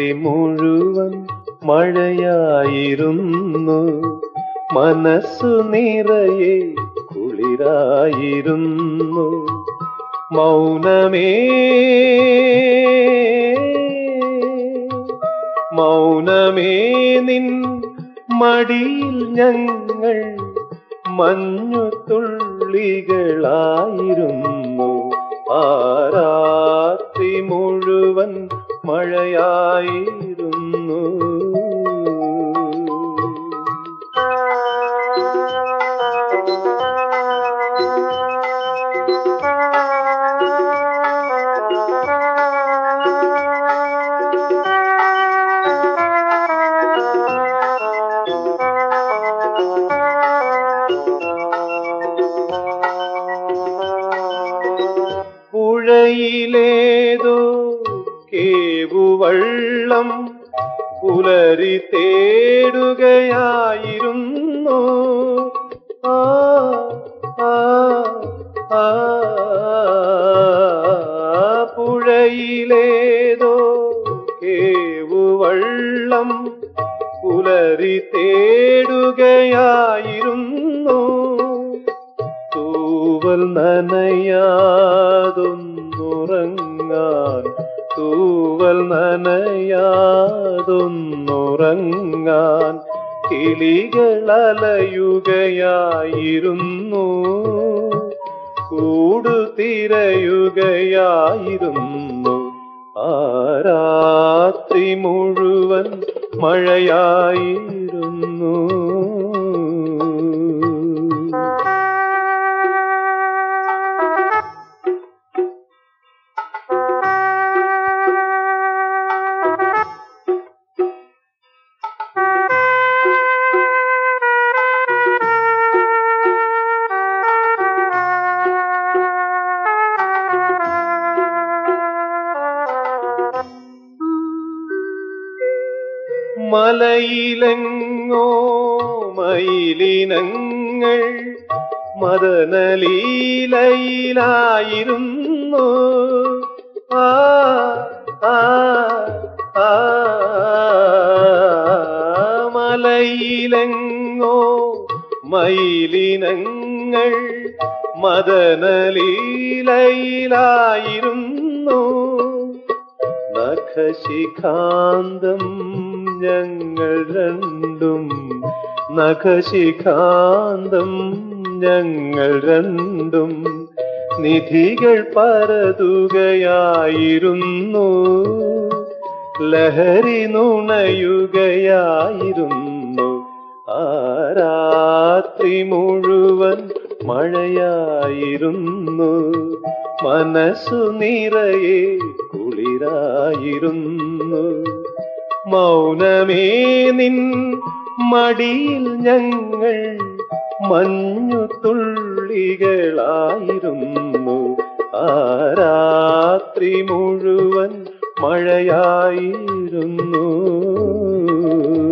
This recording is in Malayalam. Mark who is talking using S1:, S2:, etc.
S1: രാത്രി മുഴുവൻ മഴയായിരുന്നു മനസ്സു നിറയെ കുളിരായിരുന്നു മൗനമേ മൗനമേ നിൻ മടിയിൽ ഞങ്ങൾ മഞ്ഞു തുള്ളികളായിരുന്നു ആ രാത്രി മുഴുവൻ മഴയായിരുന്നു പുഴയിലേതോ കേവുവള്ളം പുലരി തേടുകയായിരുന്നു ആ ആ ആ പുഴയിലേതോ കേവുവള്ളം പുലരി തേടുകയായിരുന്നു തൂവൽ നനയാതൊന്നുറങ്ങാൻ തൂവൽ നനയാതൊന്നുറങ്ങാൻ കിളികൾ അലയുകയായിരുന്നു കൂടു തിരയുകയായിരുന്നു ആ രാത്രി മുഴുവൻ മഴയായിരുന്നു മലയിലെങ്ങോ മയിലിനങ്ങൾ മദനലീലയിലായിരുന്നു ആ ആ ആ മലയിലെങ്ങോ മയിലിനങ്ങൾ മദനലീലയിലായിരുന്നു നഖശിഖാന്തം ഞങ്ങൾ രണ്ടും നഖശിഖാന്തം ഞങ്ങൾ രണ്ടും നിധികൾ പരതുകയായിരുന്നു ലഹരി നുണയുകയായിരുന്നു ആ രാത്രി മുഴുവൻ മഴയായിരുന്നു മനസ്സു നിറയെ കുളിരായിരുന്നു മൗനമേ നിൻ മടിയിൽ ഞങ്ങൾ മഞ്ഞു തുള്ളികളായിരുന്നു ആ രാത്രി മുഴുവൻ മഴയായിരുന്നു